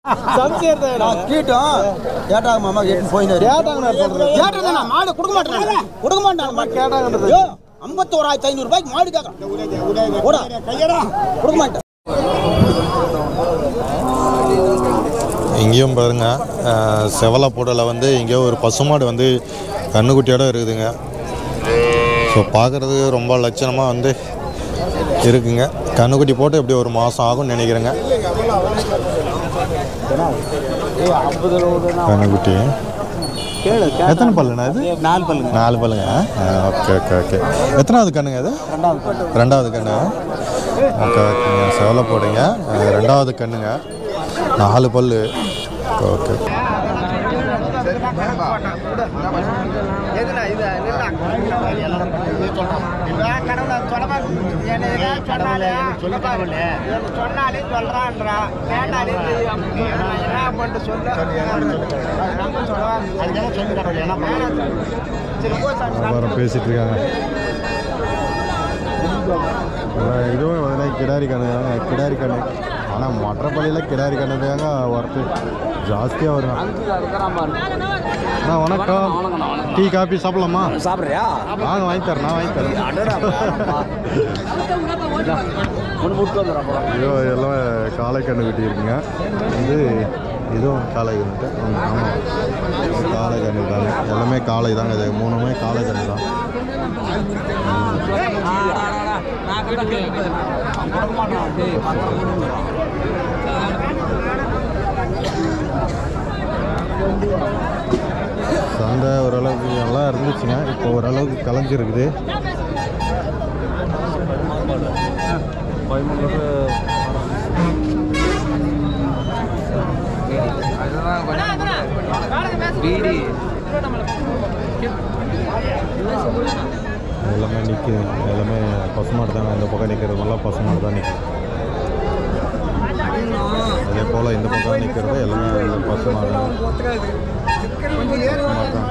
நான் கீட்டும் ஏட்டாங்க மாமா எட்டு போயினாரு ஏட்டாங்க மாடு கொடுக்க மாட்டேன் கொடுக்க மாட்டேன் கேட்டாங்க ஐம்பத்தோராயிரத்தி ஐநூறு ரூபாய்க்கு மாடு கேட்கறேன் கூட கொடுக்க மாட்டேன் இங்கேயும் பாருங்க அஹ், செவலப்பூடல வந்து இங்கே ஒரு பசுமாடு வந்து கண்ணுக்குட்டியோட இருக்குதுங்க ஸோ பார்க்குறது ரொம்ப லட்சணமாக வந்து இருக்குங்க கண்ணுக்குட்டி போட்டு எப்படி ஒரு மாதம் ஆகும்னு நினைக்கிறேங்க கண்ணுக்குட்டி எத்தனை பல்லுண்ணா இது நாலு பல்லுங்க நாலு பல்லுங்க ஓகே ஓகே ஓகே எத்தனாவது கண்ணுங்க அது ரெண்டாவது கண்ணு ஓகே ஓகேங்க செவலை போடுங்க அஹ், ரெண்டாவது கண்ணுங்க நாலு பல்லு ஓகே சொன்னாலே சொல்றான்றான் கேட்டாலே என்ன பண்ணிட்டு வியாபாரம் பேசிட்டு இருக்காங்க அதான் இதுவும் வந்து கிடாரி கண்ணு கிடாரி கண்ணு ஆனால் மற்ற பள்ளியில் கிடாரி கண்ணு தாங்க ஒர்த்து ஜாஸ்தியாக வரும் அண்ணா வணக்கம் டீ காபி சாப்பிடலாமா சாப்பிட்றியா வாங்க வாங்கி தரேன் நான் வாங்கி தரேன் ஒன்று விட்டு வந்துடுறோம் ஐயோ எல்லாம் காளை கண்ணு குட்டி இருக்குங்க வந்து இதுவும் காளை கண்ணு ஆமாம் காளை கண்ணு தாங்க எல்லாமே காளை தாங்க இது மூணுமே காளை கண்ணு தான் சந்தை ஓரளவுக்கு நல்லா இருந்துச்சுங்க இப்போ ஓரளவுக்கு கலைஞ்சிருக்குது எல்லாமே நிற்குது எல்லாமே பசுமாடு தாங்க இந்த பக்கம் நிற்கிறதெல்லாம் பசுமாடு தான் நிற்கும் அதே போல் இந்த பக்கம் நிற்கிறது எல்லாமே பசுமாடு பசுமாடு தான்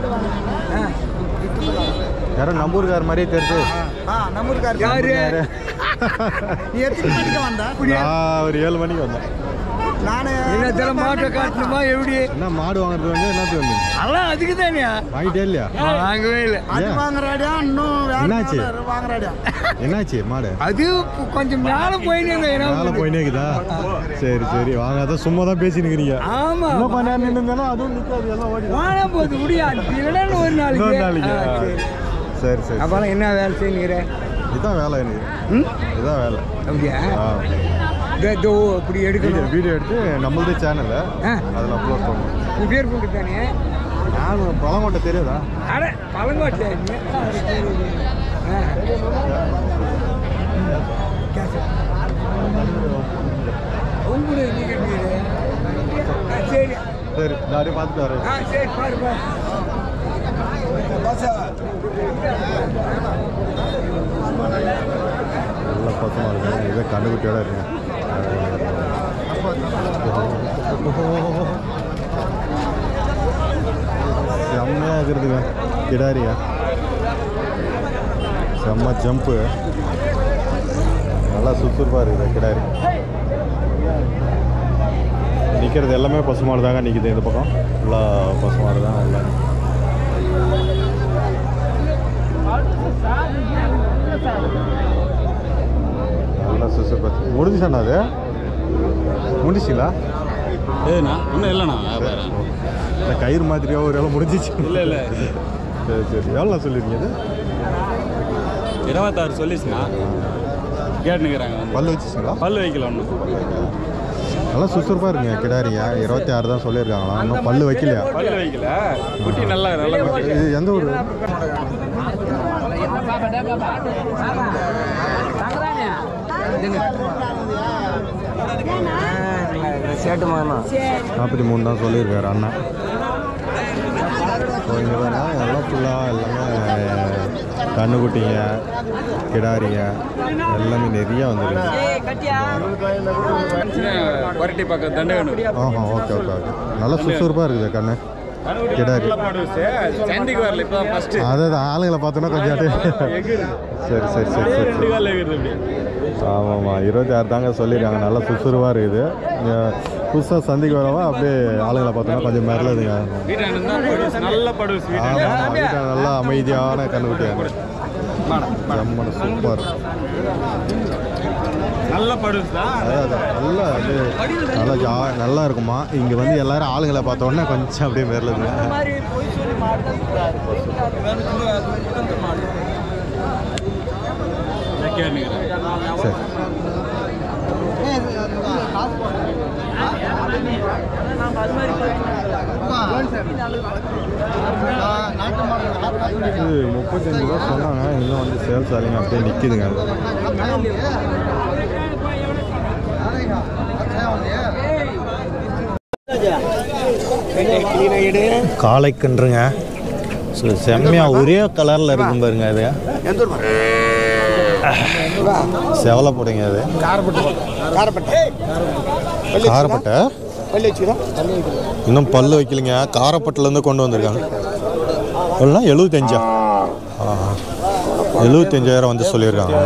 யாரும் நம்பூர்கார் மாதிரியே தெரியுது யாரு நீ எத்தனை மணிக்கு வந்த நான் ஒரு ஏழு மணிக்கு வந்தேன் நானு என்ன மாட்டை காட்டணுமா எப்படி என்ன மாடு வாங்குறது வந்து என்னத்து வந்து அதெல்லாம் அதுக்கு தானே வாங்கிட்டே இல்லையா வாங்கவே இல்லை அது ஏன்? வாங்குறாடியா இன்னும் வேற என்னாச்சு? யாரு வாங்குறாடியா என்னாச்சு மாடு அது கொஞ்சம் மேலே போயின்னு மேலே என்ன போயினே இருக்குதா சரி சரி வாங்க அதான் சும்மா தான் பேசின்னு இருக்கிறீங்க ஆமா இன்னும் கொஞ்ச நேரம் நின்றுங்கன்னா அதுவும் நிற்காது எல்லாம் ஓடி வாழ போது முடியாது இல்லைன்னு ஒரு இன்னொரு நாளைக்கு நாளைக்கு ஆ, சரி. சரி சரி அப்புறம் என்ன வேலை செய்யுங்கிற இதுதான் வேலை எனக்கு ம் இதுதான் வேலை அப்படியா ஆ இதோ, இதோ இப்படி வீடியோ எடுக்கணும் வீடியோ எடுத்து நம்மளது சேனலில் ஆ. அதில் அப்லோட் பண்ணணும் உன் பேர் கொண்டு தானே நான் பழங்கோட்டை தெரியாதா அட பழங்கோட்டை ஆ உங்களுடைய நீங்கள் வீடு ஆ சரி சரி நான் அப்படியே பார்த்துட்டு வரேன் ஆ சரி பாரு பாரு நல்ல பசமாக இருக்கும் இதே கண்ணுக்குட்டியோட இருக்குங்க செம்மையாக இருக்கிறதுங்க கிடாரிங்க செம்ம ஜம்ப்பு நல்லா சுறுசுறுப்பாக இருக்குது கிடாரி நிற்கிறது எல்லாமே பசுமாடு தாங்க நிற்கிது இந்த பக்கம் ஃபுல்லாக பசுமாடு தான் எல்லாம் நல்லா சுறுசுறுப்பாக முடிஞ்சுச்சாண்ணா அது முடிச்சிங்களா ஏண்ணா இன்னும் இல்லைண்ணா இந்த கயிறு மாதிரியோ ஒரு வேலை முடிஞ்சிச்சு இல்லை இல்லை சரி சரி எவ்வளோ சொல்லியிருக்கீங்க இது இருபத்தாறு சொல்லிச்சுண்ணா கேட்டுனுக்குறாங்க வந்து பல்லு வச்சுங்களா பல்லு வைக்கல ஒன்றும் நல்லா சுறுசுறுப்பாக இருக்குங்க கிடாரிங்க இருபத்தி ஆறு தான் சொல்லியிருக்காங்களா இன்னும் பல்லு வைக்கலையா பல்லு வைக்கல குட்டி நல்லா நல்ல குட்டி இது எந்த ஊர் சேட்டு மகனா நாற்பத்தி மூணு தான் சொல்லியிருக்காரு அண்ணன் ஸோ இங்கே தான் எல்லாம் ஃபுல்லாக எல்லாமே கண்ணுக்குட்டிங்க கிடாரிங்க எல்லாமே நிறைய வந்துருக்கு குரட்டி பக்கம் தண்டை வேணும் ஆஹா ஓகே ஓகே ஓகே நல்லா சுறுசுறுப்பாக இருக்குது கண்ணு கிடாரி சண்டைக்கு வரல இப்போ ஃபர்ஸ்ட் அதான் ஆளுங்களை பார்த்தோன்னா கொஞ்சம் அப்படியே சரி சரி சரி சரி ரெண்டு சரி காலில் இருக்குது அப்படி ஆமாம்மா இருபத்தி ஆறு தாங்க சொல்லியிருக்காங்க நல்லா சுறுசுறுவாக இருக்குது புதுசாக சந்திக்கு வரவா அப்படியே ஆளுங்களை பார்த்தோன்னா கொஞ்சம் மிரளுதுங்க வீட்டாண்ட இருந்தா படுஸ் நல்ல படுஸ் ஆமாம் வீட்டாண்ட ஆமாம் வீட்டில் நல்லா அமைதியான கண்ணுக்குட்டியாக செம்ம சூப்பர் நல்ல படுஸ் தான் அதான் அதான் நல்லா அது நல்லா ஜா நல்லா இருக்குமா இங்கே வந்து எல்லாரும் ஆளுங்களை பார்த்த உடனே கொஞ்சம் அப்படியே மிரளுது கேட்டுக்கிறாங்க சரி இது முப்பத்தஞ்சு ரூபா சொன்னாங்க இன்னும் வந்து சேல்ஸ் ஆகலைங்க அப்படியே நிற்கிதுங்க அது காளைக்கன்றுங்க ஸோ செம்மையாக ஒரே கலரில் இருக்கும் பாருங்க அது செவலை போடுங்க அது காரப்பட்டை காரப்பட்டை பள்ளி வச்சுக்கிறோம் இன்னும் பல்லு வைக்கலைங்க காரப்பட்டிலேருந்து கொண்டு வந்திருக்காங்க எவ்வளோனா எழுபத்தஞ்சா ஆ எழுபத்தஞ்சாயிரம் வந்து சொல்லியிருக்காங்க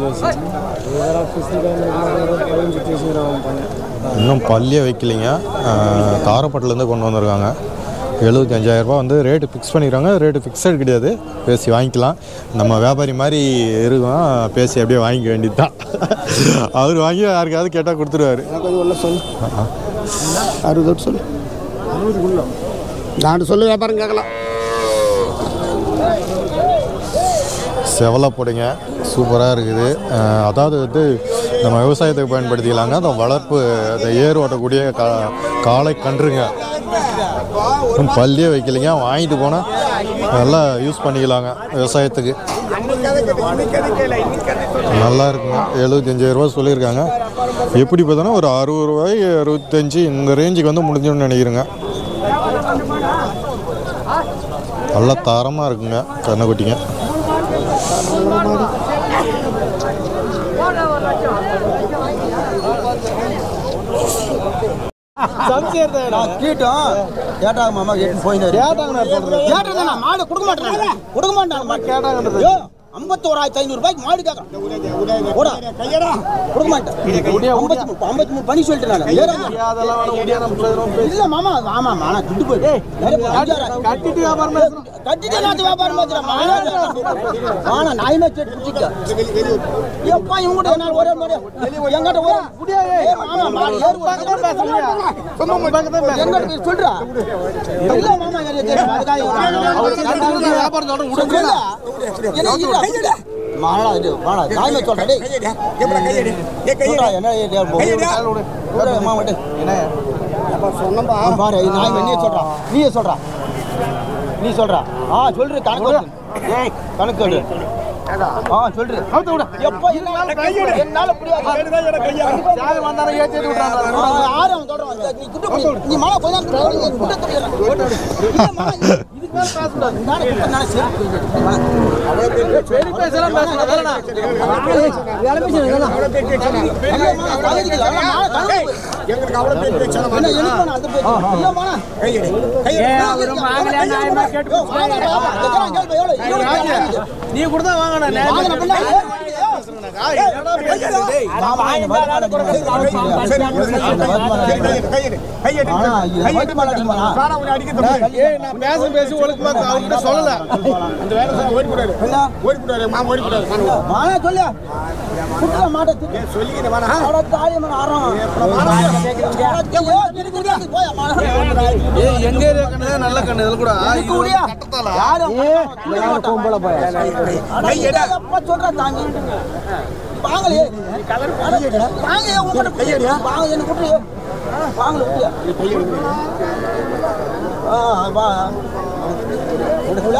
இன்னும் பல்லியே வைக்கலைங்க காரப்பட்டிலேருந்து கொண்டு வந்திருக்காங்க எழுபத்தஞ்சாயிரரூபா வந்து ரேட்டு ஃபிக்ஸ் பண்ணிக்கிறாங்க ரேட்டு ஃபிக்ஸட் கிடையாது பேசி வாங்கிக்கலாம் நம்ம வியாபாரி மாதிரி இருக்கும் பேசி அப்படியே வாங்கிக்க வேண்டியது தான் அவர் வாங்கி யாருக்காவது கேட்டால் கொடுத்துருவாரு கொஞ்சம் உள்ள சொல்லு அறுபது விட்டு சொல்லு அறுபதுக்குள்ள நான் சொல்லு வியாபாரம் கேட்கலாம் செவலை போடுங்க சூப்பராக இருக்குது அஹ் அதாவது வந்து நம்ம விவசாயத்துக்கு பயன்படுத்திக்கலாங்க அந்த வளர்ப்பு அந்த ஏர் ஓட்டக்கூடிய கா காளை கன்றுங்க இன்னும் பல்லியே வைக்கலைங்க வாங்கிட்டு போனால் நல்லா யூஸ் பண்ணிக்கலாங்க விவசாயத்துக்கு நல்லா இருக்குங்க எழுபத்தஞ்சாயிரரூபா சொல்லியிருக்காங்க எப்படி பார்த்தோன்னா ஒரு அறுபது ரூபாய் அறுபத்தஞ்சு இந்த ரேஞ்சுக்கு வந்து முடிஞ்சுன்னு நினைக்கிறேங்க நல்லா தரமாக இருக்குங்க கண்ணுக்குட்டிங்க கீட்டும் கேட்டாங்க மாமா கேட்டு போயினாரு கேட்டாங்க மாடு கொடுக்க மாட்டேன் கொடுக்க மாட்டாங்க கேட்டாங்க ஐம்பத்தோராயிரத்தி ஐநூறு ரூபாய்க்கு மாடு கேட்கறேன் ஓடா கையடா கொடுக்க மாட்டேன் ஐம்பத்தி மூணு ஐம்பத்தி மூணு பண்ணி சொல்லிட்டேன் நான் ஏறாங்க. இல்ல மாமா ஆமா மாமா துட்டு போய் கட்டிட்டு வியாபாரம் கட்டிட்டு நான் வியாபாரம் பேசுறேன் ஆனா நாயுமே செட் பிடிச்சிக்க எப்பா இவங்க கூட என்னால ஒரே மாதிரி எங்கிட்ட ஒரு ஏய், மாமா மாடு ஏறு எங்கிட்ட சொல்றா இல்ல மாமா எனக்கு தெரியும். அதுக்காக வியாபாரம் சொல்றேன் விடுங்க மாடா இது மாடா நாயுமே சொல்றேன் டேய் சொல்றா, என்ன இது, ஒரு மாமா டேய். சொன்னப்பா பாரு இது நாய் நீயே சொல்றா நீயே சொல்றா நீ சொல்றா ஆ சொல்று கணக்கு சொல்லு. ஏய் கணக்கு சொல்லு ஆ சொல்று எப்போ என்னால என்னால முடியாது யாரு வந்தாலும் ஏத்தி விட்டுறாங்க யாரு அவன் சொல்றான் நீ குட்டு போய் நீ மாமா கொஞ்ச நேரம் நீ குட்ட தெரியல இதுக்கு மேல பேச கூடாது நானே குட்ட நானே சரி சரி பேசலாம் பேசலாம் வேறனா வேலை பேசலாம் அவ்வளவு பேர் பேசலாம் எங்களுக்கு அவ்வளவு பேர் பேசலாம் என்ன எனக்கு அந்த பேர் இல்ல மாமா கையடி கையடி வாங்கல நாயமா கேட்டு நீ கொடுத்தா வாங்கணும் பேசி ஒழுக்கமா அவர்கிட்ட சொல்லல அந்த வேலை ஓடி போடாரு ஓடி போடாரு மாமா ஓடி போடாரு மானா சொல்ல குடுற மாட்ட சொல்லிக்கிட்டு வாடா அவட தாலி மன ஆறோம் ஏய் எங்க ஏரியா கண்ணு நல்ல கண்ணு இதுல கூட கட்டத்தால யாரு கோம்பல போய் கையடா அப்ப சொல்ற தாங்க வாங்கலே வாங்க உங்க கையடியா வாங்க என்ன குட்டு வாங்கல குட்டியா ஆ வா எடுக்கல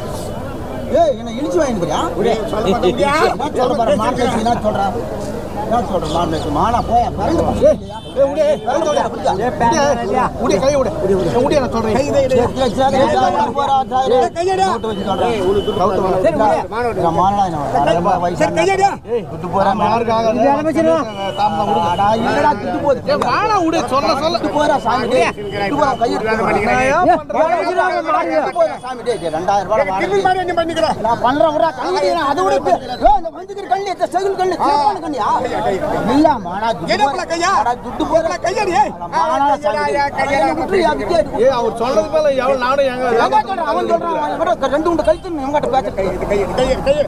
ஏய் என்ன இழிச்சு வாங்கிட்டு போறியா நான் சொல்ற பாரு மார்க்கெட் என்ன சொல்றா என்ன சொல்ற மாடு மானா போயா பறந்து போ. ஏய், ஏய், விடு, ஏய், பறந்து விடு, அப்படியா? விடு, கை விடு. விடு, நான் சொல்றேன். சரி, சரி, சரி, சரி, போறா, சாயிரு. நோட்டு வச்சு சொல்றேன். நான் மானடா, நான் வரேன், வயசான. ஏய், விட்டு போறேன், மார்க்காக. அடா, இல்லடா, விட்டு போகுது. விட்டு போறா, சாமி, டேய். விட்டு போறா, கை எடுத்து போறா. விட்டு போறா, சாமி, டேய், டேய், ரெண்டாயிரம் ரூபாய் வாடகை. நான் பண்றேன் விட்றா, கண்ணு நான் அதை விட இப்ப- ஏய், இந்த மஞ்சுக்கிற கண்ணு, இந்த செகுல் கண்ணு, சிறப்பான கண்ணியா? இல்லம்மா, நான் துட்டு போறேன். அடா, துட்டு போறேன். மானா, சாமி, டேய். அடா, விட்டுறியா, விட்டு எடு. அவர் சொல்றது மேல எவ்வளவு நானும் எங்க எவன் சொல்றான்? அவன் சொல்றான், அவன் விட ரெண்டு உண்டு கழித்து இவங்கிட்ட பேச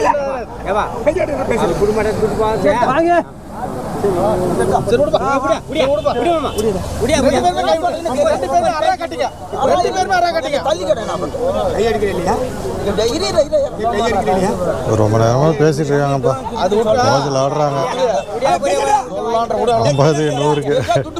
ரொம்ப நேரமாக பேசிட்டு இருக்காங்கப்பா மோதில் ஆடுறாங்க ஐம்பது நூறுக்கு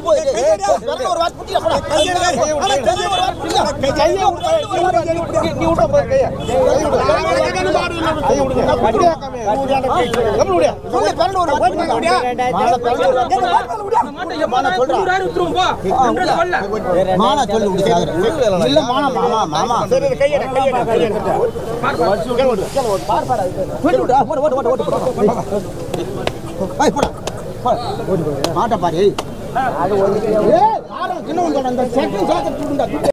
மானா சொல்லி விடுச்சாரு இல்ல மானா மாமா மாமா மாட்ட பாரு ஏய், ஆரம் சின்னவன் சொல்றேன், இந்த செகண்ட் சேர்த்து